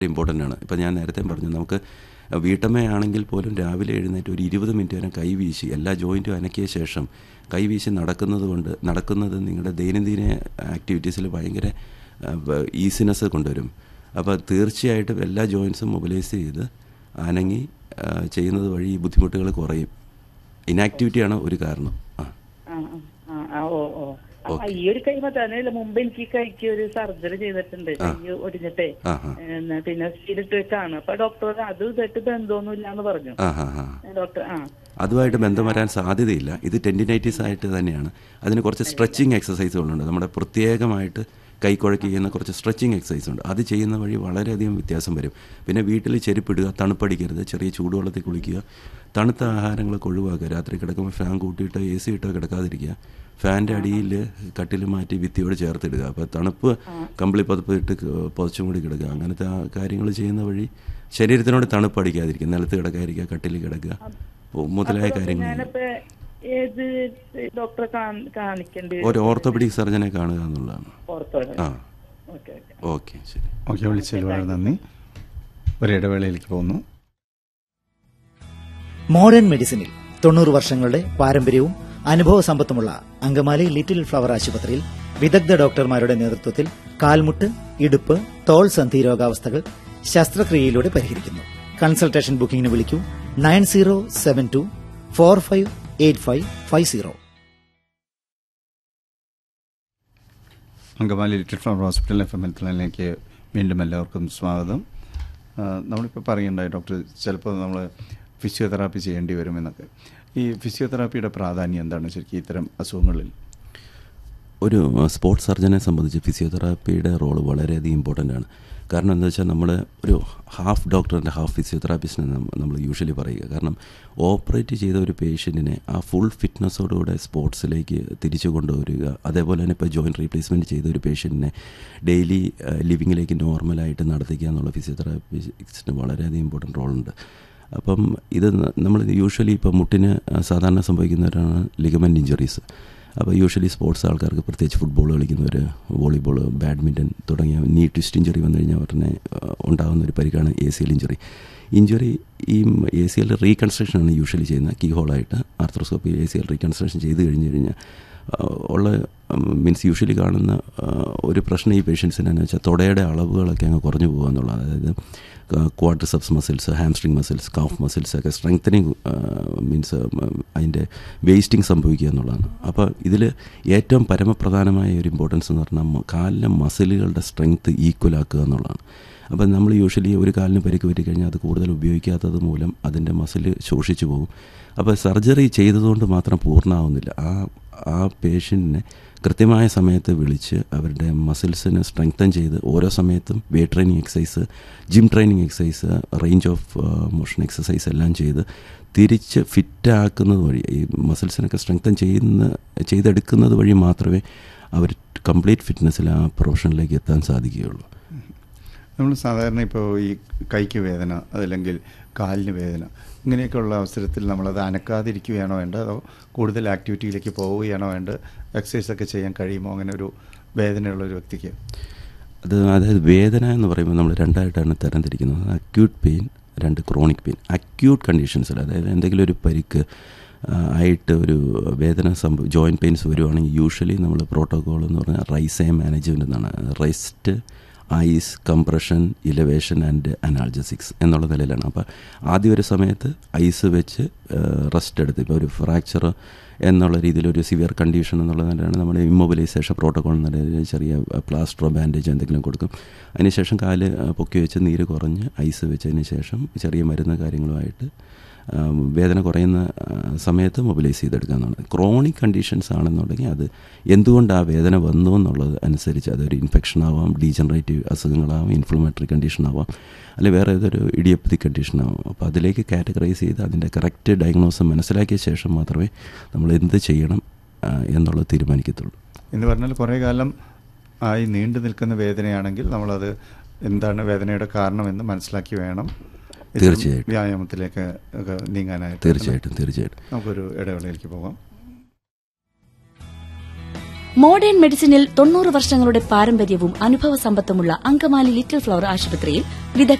Important ആണ് ഇപ്പം ഞാൻ നേരത്തെ പറഞ്ഞു നമുക്ക് വീട്ടമ്മയാണെങ്കിൽ പോലും രാവിലെ എഴുന്നേറ്റ് ഒരു ഇരുപത് മിനിറ്റ് നേരം കൈവീശി എല്ലാ ജോയിൻറ്റും അനക്കിയ ശേഷം കൈവീശി നടക്കുന്നത് കൊണ്ട് നടക്കുന്നത് നിങ്ങളുടെ ദൈനംദിന ആക്ടിവിറ്റീസിൽ ഭയങ്കര ഈസിനെസ് കൊണ്ടുവരും അപ്പോൾ തീർച്ചയായിട്ടും എല്ലാ ജോയിൻസും മൊബിലൈസ് ചെയ്ത് അനങ്ങി ആ, ചെയ്യുന്നത് വഴി ഈ ബുദ്ധിമുട്ടുകൾ കുറയും ഇനാക്ടിവിറ്റിയാണ് ഒരു കാരണം ആ ആ, ആ, ആ, ഓ ഓ ആ, ഈ ഒരു കൈ മാത്രമല്ല മുമ്പ് എനിക്ക് ഈ കൈക്ക് ഒരു സർജറി ചെയ്തിട്ടുണ്ട് കൈ ഒടിഞ്ഞിട്ടേ ആ ആ എന്നാ പിന്നെ സ്റ്റീലിട്ട് വെച്ചാണ് അപ്പൊ ഡോക്ടർ അത് ഇതായിട്ട് ബന്ധമൊന്നും ഇല്ലാന്ന് പറഞ്ഞു ആ ആ ആ ഡോക്ടർ ആ അതുമായിട്ട് ബന്ധം വരാൻ സാധ്യതയില്ല ഇത് ടെൻഡിനൈറ്റിസ് ആയിട്ട് തന്നെയാണ് അതിന് കുറച്ച് സ്ട്രെച്ചിങ് എക്സസൈസുകളുണ്ട് നമ്മുടെ പ്രത്യേകമായിട്ട് കൈക്കുഴക്കി ചെയ്യുന്ന കുറച്ച് സ്ട്രെച്ചിങ് എക്സസൈസ് ഉണ്ട് അത് ചെയ്യുന്ന വഴി വളരെയധികം വ്യത്യാസം വരും പിന്നെ വീട്ടിൽ ചെരുപ്പിടുക തണുപ്പടിക്കരുത് ചെറിയ ചൂടുവെള്ളത്തിൽ കുളിക്കുക തണുത്ത ആഹാരങ്ങളൊക്കെ ഒഴിവാക്കുക രാത്രി കിടക്കുമ്പോൾ ഫാൻ കൂട്ടിയിട്ട് എ സി ഇട്ടോ കിടക്കാതിരിക്കുക ഫാൻ്റെ അടിയിൽ കട്ടിൽ മാറ്റി ഭിത്തിയോട് ചേർത്തിടുക അപ്പോൾ തണുപ്പ് കമ്പിളി പതപ്പ് ഇട്ട് ക- പുതച്ചും കൂടി കിടക്കുക അങ്ങനത്തെ കാര്യങ്ങൾ ചെയ്യുന്ന വഴി ശരീരത്തിനോട് തണുപ്പ് അടിക്കാതിരിക്കുക നിലത്ത് കിടക്കാതിരിക്കുക കട്ടിൽ കിടക്കുക മുതലായ കാര്യങ്ങൾ ചെയ്യുക. ഞാനിപ്പോ ഏത് ഡോക്ടറെ കാണ്- കാണിക്കേണ്ടി ഒരു ഓർത്തോപെഡിക് സർജനെ കാണുക എന്നുള്ളതാണ് ഓർത്തോടെ ആ ഓക്കെ ഓക്കെ ഓക്കെ ശരി ഓക്കെ വിളിച്ചതിൽ വളരെ നന്ദി ഒരു ഇടവേളയിലേക്ക് പോകുന്നു മോഡേൺ മെഡിസിനിൽ തൊണ്ണൂറ് വർഷങ്ങളുടെ പാരമ്പര്യവും അനുഭവ സമ്പത്തുമുള്ള അങ്കമാലി ലിറ്റിൽ ഫ്ലവർ ആശുപത്രിയിൽ വിദഗ്ധ ഡോക്ടർമാരുടെ നേതൃത്വത്തിൽ കാൽമുട്ട് ഇടുപ്പ് തോൾ സന്ധി രോഗാവസ്ഥകൾ ശസ്ത്രക്രിയയിലൂടെ പരിഹരിക്കുന്നു കൺസൾട്ടേഷൻ ബുക്കിംഗിന് വിളിക്കൂ nine zero seven two four five eight five five zero Angamaly little flower hospital F M health വീണ്ടും എല്ലാവർക്കും സ്വാഗതം ആ, നമ്മളിപ്പോൾ പറയുണ്ടായി ഡോക്ടർ ചിലപ്പോൾ നമ്മൾ ഫിസിയോതെറാപ്പി ചെയ്യേണ്ടി വരുമെന്നൊക്കെ ഈ ഫിസിയോതെറാപ്പിയുടെ പ്രാധാന്യം എന്താണ് ശരിക്കും ഇത്തരം അസുഖങ്ങളിൽ ഒരു സ്പോർട്സ് സർജനെ സംബന്ധിച്ച് ഫിസിയോതെറാപ്പിയുടെ റോള് വളരെയധികം ഇമ്പോർട്ടൻ്റ് ആണ് കാരണം എന്താ വെച്ചാൽ നമ്മൾ ഒരു ഹാഫ് ഡോക്ടറിൻ്റെ ഹാഫ് ഫിസിയോതെറാപ്പിസ്റ്റിനെ നമ്മൾ യൂഷ്വലി പറയുക കാരണം ഓപ്പറേറ്റ് ചെയ്ത ഒരു പേഷ്യൻറ്റിനെ ആ ഫുൾ ഫിറ്റ്നസ്സോടുകൂടെ സ്പോർട്സിലേക്ക് തിരിച്ചു കൊണ്ടുവരിക അതേപോലെ തന്നെ ഇപ്പോൾ ജോയിൻറ്റ് റീപ്ലേസ്മെൻറ്റ് ചെയ്ത ഒരു പേഷ്യൻറ്റിനെ ഡെയിലി ലിവിങ്ങിലേക്ക് നോർമലായിട്ട് നടത്തിക്കുക എന്നുള്ള ഫിസിയോതെറാപ്പിസ്റ്റിന് വളരെയധികം ഇമ്പോർട്ടൻ്റ് റോളുണ്ട് അപ്പം ഇത് നമ്മൾ യൂഷ്വലി ഇപ്പോൾ മുട്ടിന് സാധാരണ സംഭവിക്കുന്നവരാണ് ലിഗമെൻറ്റ് ഇഞ്ചുറീസ് അപ്പോൾ യൂഷ്വലി സ്പോർട്സ് ആൾക്കാർക്ക് പ്രത്യേകിച്ച് ഫുട്ബോൾ കളിക്കുന്നവർ വോളിബോൾ ബാഡ്മിൻ്റൺ തുടങ്ങിയ നീ ട്വിസ്റ്റ് ഇഞ്ചുറി വന്നു കഴിഞ്ഞാൽ ഉടനെ ആ, ഉണ്ടാകുന്ന ഒരു പരിക്കാണ് A C L injury injury ഈ എ സി എൽ റീകൺസ്ട്രക്ഷനാണ് യൂഷ്വലി ചെയ്യുന്നത് കീ ഹോളായിട്ട് arthroscopy A C L reconstruction ചെയ്ത് കഴിഞ്ഞ് കഴിഞ്ഞാൽ ആ, ഉള്ള മീൻസ് യൂഷ്വലി കാണുന്ന ആ, ഒരു പ്രശ്നം ഈ പേഷ്യൻസിന് എന്ന് വെച്ചാൽ തുടയുടെ അളവുകളൊക്കെ അങ്ങ് കുറഞ്ഞു പോകുക എന്നുള്ളത് അതായത് quadriceps muscles hamstring muscles calf muscles ഒക്കെ സ്ട്രെങ്തനിങ് മീൻസ് അതിൻ്റെ വേസ്റ്റിംഗ് സംഭവിക്കുക എന്നുള്ളതാണ് അപ്പോൾ ഇതിൽ ഏറ്റവും പരമപ്രധാനമായ ഒരു ഇമ്പോർട്ടൻസ് എന്ന് പറഞ്ഞാൽ മ- കാലിലെ മസിലുകളുടെ സ്ട്രെങ്ത് ഈക്വൽ ആക്കുക എന്നുള്ളതാണ് അപ്പോൾ നമ്മൾ യൂഷ്വലി ഒരു കാലിന് പരിക്ക് പറ്റി കഴിഞ്ഞാൽ അത് കൂടുതൽ ഉപയോഗിക്കാത്തത് മൂലം അതിൻ്റെ മസിൽ ശോഷിച്ചു പോകും അപ്പോൾ സർജറി ചെയ്തതുകൊണ്ട് മാത്രം പൂർണ്ണമാവുന്നില്ല ആ ആ പേഷ്യൻറ്റിനെ കൃത്യമായ സമയത്ത് വിളിച്ച് അവരുടെ മസിൽസിനെ സ്ട്രെങ്തൻ ചെയ്ത് ഓരോ സമയത്തും weight training exercise gym training exercise range of motion exercise എല്ലാം ചെയ്ത് തിരിച്ച് ഫിറ്റാക്കുന്നത് വഴി ഈ മസിൽസിനൊക്കെ സ്ട്രെങ്തൻ ചെയ്യുന്ന ചെയ്തെടുക്കുന്നത് വഴി മാത്രമേ അവർ കംപ്ലീറ്റ് ഫിറ്റ്നസ്സിൽ ആ പ്രൊഫഷനിലേക്ക് എത്താൻ സാധിക്കുകയുള്ളൂ നമ്മൾ സാധാരണ ഇപ്പോൾ ഈ കൈക്ക് വേദന അതല്ലെങ്കിൽ കാലിന് വേദന ഇങ്ങനെയൊക്കെയുള്ള അവസരത്തിൽ നമ്മളത് അനക്കാതിരിക്കുകയാണോ വേണ്ടത് അതോ കൂടുതൽ ആക്ടിവിറ്റിയിലേക്ക് പോവുകയാണോ വേണ്ടത് എക്സസൈസ് ഒക്കെ ചെയ്യാൻ കഴിയുമോ അങ്ങനെ ഒരു വേദനയുള്ള ഒരു വ്യക്തിക്ക് അത് അതായത് വേദന എന്ന് പറയുമ്പോൾ നമ്മൾ രണ്ടായിട്ടാണ് തരംതിരിക്കുന്നത് അക്യൂട്ട് പെയിൻ രണ്ട് ക്രോണിക് പെയിൻ അക്യൂട്ട് കണ്ടീഷൻസിൽ അതായത് എന്തെങ്കിലും ഒരു പരിക്ക് ആ, ആയിട്ട് ഒരു വേദന സംഭവ ജോയിൻറ്റ് പെയിൻസ് വരുവാണെങ്കിൽ യൂഷ്വലി നമ്മൾ പ്രോട്ടോകോൾ എന്ന് പറഞ്ഞാൽ റൈസേ മാനേജ്മെൻ്റ് എന്നാണ് rest ice compression elevation and analgesics എന്നുള്ള നിലയിലാണ് അപ്പോൾ ആദ്യം ഒരു സമയത്ത് ഐസ് വെച്ച് റെസ്റ്റ് എടുത്ത് ഇപ്പോൾ ഒരു ഫ്രാക്ചർ എന്നുള്ള രീതിയിൽ ഒരു സിവിയർ കണ്ടീഷൻ എന്നുള്ള നിലയാണ് നമ്മൾ ഇമ്മൊബിലൈസേഷൻ പ്രോട്ടോകോൾ എന്ന നിലയിൽ ചെറിയ പ്ലാസ്റ്ററോ ബാൻഡേജ് എന്തെങ്കിലും കൊടുക്കും അതിനുശേഷം കാല് ആ, പൊക്കി വെച്ച് നീര് കുറഞ്ഞ് ഐസ് വെച്ചതിന് ശേഷം ചെറിയ മരുന്ന് കാര്യങ്ങളുമായിട്ട് ആ, വേദന കുറയുന്ന ആ, സമയത്ത് മൊബിലൈസ് ചെയ്തെടുക്കാവുന്നതാണ് ക്രോണിക് കണ്ടീഷൻസ് ആണെന്നുണ്ടെങ്കിൽ അത് എന്തുകൊണ്ട് ആ വേദന വന്നു എന്നുള്ളത് അനുസരിച്ച് അതൊരു ഇൻഫെക്ഷൻ ആവാം ഡീജനറേറ്റീവ് അസുഖങ്ങളാവാം ഇൻഫ്ലമേറ്ററി കണ്ടീഷൻ ആവാം അല്ലെങ്കിൽ വേറെ ഏതൊരു ഇഡിയപ്പത്തിക് കണ്ടീഷൻ ആവാം അപ്പോൾ അതിലേക്ക് കാറ്റഗറൈസ് ചെയ്ത് അതിൻ്റെ കറക്റ്റ് ഡയഗ്നോസ് മനസ്സിലാക്കിയ ശേഷം മാത്രമേ നമ്മൾ എന്ത് ചെയ്യണം ആ, എന്നുള്ളത് തീരുമാനിക്കത്തുള്ളൂ എന്ന് പറഞ്ഞാൽ കുറേ കാലം ആയി നീണ്ടു നിൽക്കുന്ന വേദനയാണെങ്കിൽ നമ്മളത് എന്താണ് വേദനയുടെ കാരണമെന്ന് മനസ്സിലാക്കി വേണം ഇത്തരം തീർച്ചയായിട്ടും. വ്യായാമത്തിലേക്ക് ഒക്കെ നീങ്ങാനായിട്ട് തീർച്ചയായിട്ടും തീർച്ചയായിട്ടും നമുക്കൊരു ഇടവേളയിലേക്ക് പോകാം മോഡേൺ മെഡിസിനിൽ തൊണ്ണൂറ് വർഷങ്ങളുടെ പാരമ്പര്യവും അനുഭവ സമ്പത്തുമുള്ള അങ്കമാലി ലിറ്റിൽ ഫ്ലവർ ആശുപത്രിയിൽ വിദഗ്ധ